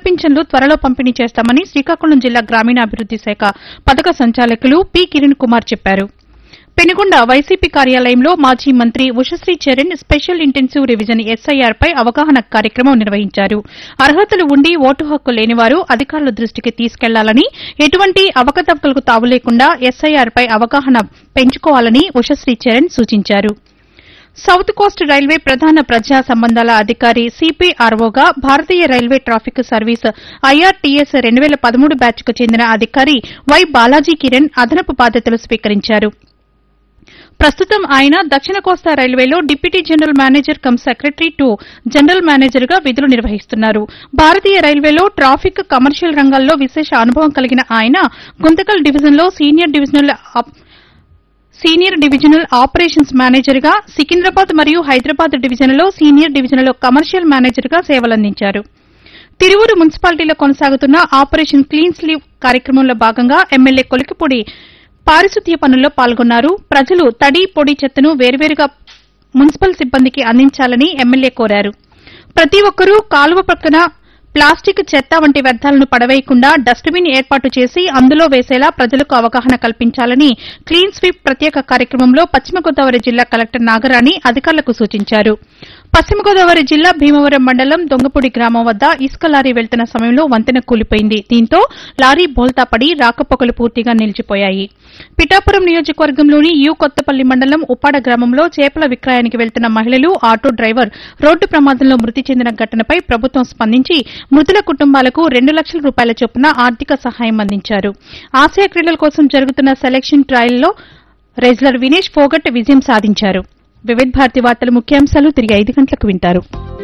పింఛన్లు త్వరలో పంపిణీ చేస్తామని శ్రీకాకుళం జిల్లా గ్రామీణాభివృద్ది శాఖ పథక సంచాలకులు పి కిరణ్ కుమార్ చెప్పారు పెనుగొండ వైసీపీ కార్యాలయంలో మాజీ మంత్రి Ushasri Charan special intensive revision SIR పై అవగాహన కార్యక్రమం నిర్వహించారు అర్హతలు ఉండి ఓటు హక్కు లేనివారు అధికారుల దృష్టికి తీసుకెళ్లాలని ఎటువంటి అవకతవకలకు తావు లేకుండా ఎస్ఐఆర్ పై అవగాహన పెంచుకోవాలని ఉషశ్రీ చరణ్ సూచించారు సౌత్ కోస్ట్ రైల్వే ప్రధాన ప్రజా సంబంధాల అధికారి సిపిఆర్ఓగా భారతీయ రైల్వే ట్రాఫిక్ సర్వీస్ ఐఆర్టీఎస్ రెండు వేల పదమూడు బ్యాచ్కు చెందిన అధికారి వై బాలాజీ కిరణ్ అదనపు బాధ్యతలు స్వీకరించారు ప్రస్తుతం ఆయన దక్షిణ కోస్తా రైల్వేలో deputy general manager cum secretary to general manager గా విధులు నిర్వహిస్తున్నారు భారతీయ రైల్వేలో ట్రాఫిక్ కమర్షియల్ రంగాల్లో విశేష అనుభవం కలిగిన ఆయన గుంతకల్ డివిజన్లో senior divisional op- senior divisional operations manager గా సికింద్రాబాద్ మరియు హైదరాబాద్ డివిజన్లో సీనియర్ డివిజన్లో కమర్షియల్ మేనేజర్ గా సేవలందించారు తిరువురు మున్సిపాలిటీలో కొనసాగుతున్న ఆపరేషన్ క్లీన్ స్లీవ్ కార్యక్రమంలో భాగంగా ఎమ్మెల్యే కొలికిపూడి పారిశుద్ధ్య పనుల్లో పాల్గొన్నారు ప్రజలు తడి పొడి చెత్తను వేర్వేరుగా మున్సిపల్ సిబ్బందికి అందించాలని ఎమ్మెల్యే కోరారు ప్రతి ఒక్కరూ కాలువ పక్కన ప్లాస్టిక్ చెత్త వంటి వ్యర్థాలను పడవేయకుండా డస్ట్బిన్ ఏర్పాటు చేసి అందులో వేసేలా ప్రజలకు అవగాహన కల్పించాలని క్లీన్ స్వీప్ ప్రత్యేక కార్యక్రమంలో పశ్చిమ గోదావరి జిల్లా కలెక్టర్ నాగరాణి అధికారులకు సూచించారు పశ్చిమ గోదావరి జిల్లా భీమవరం మండలం దొంగపూడి గ్రామం వద్ద ఇసుక లారీ వెళ్తున్న సమయంలో వంతెన కూలిపోయింది దీంతో లారీ బోల్తా పడి రాకపోకలు పూర్తిగా నిలిచిపోయాయి పిఠాపురం నియోజకవర్గంలోని యు కొత్తపల్లి మండలం ఉప్పాడ గ్రామంలో చేపల విక్రయానికి వెళ్తున్న మహిళలు ఆటో డ్రైవర్ రోడ్డు ప్రమాదంలో మృతి చెందిన ఘటనపై ప్రభుత్వం స్పందించి మృతుల కుటుంబాలకు రెండు లక్షల రూపాయల చొప్పున ఆర్థిక సహాయం అందించారు ఆసియా క్రీడల కోసం జరుగుతున్న సెలక్షన్ ట్రయల్లో రెజ్లర్ వినేష్ ఫోగట్ విజయం సాధించారు వివిధ భారతి వార్తల ముఖ్యాంశాలు తిరిగి ఐదు గంటలకు వింటారు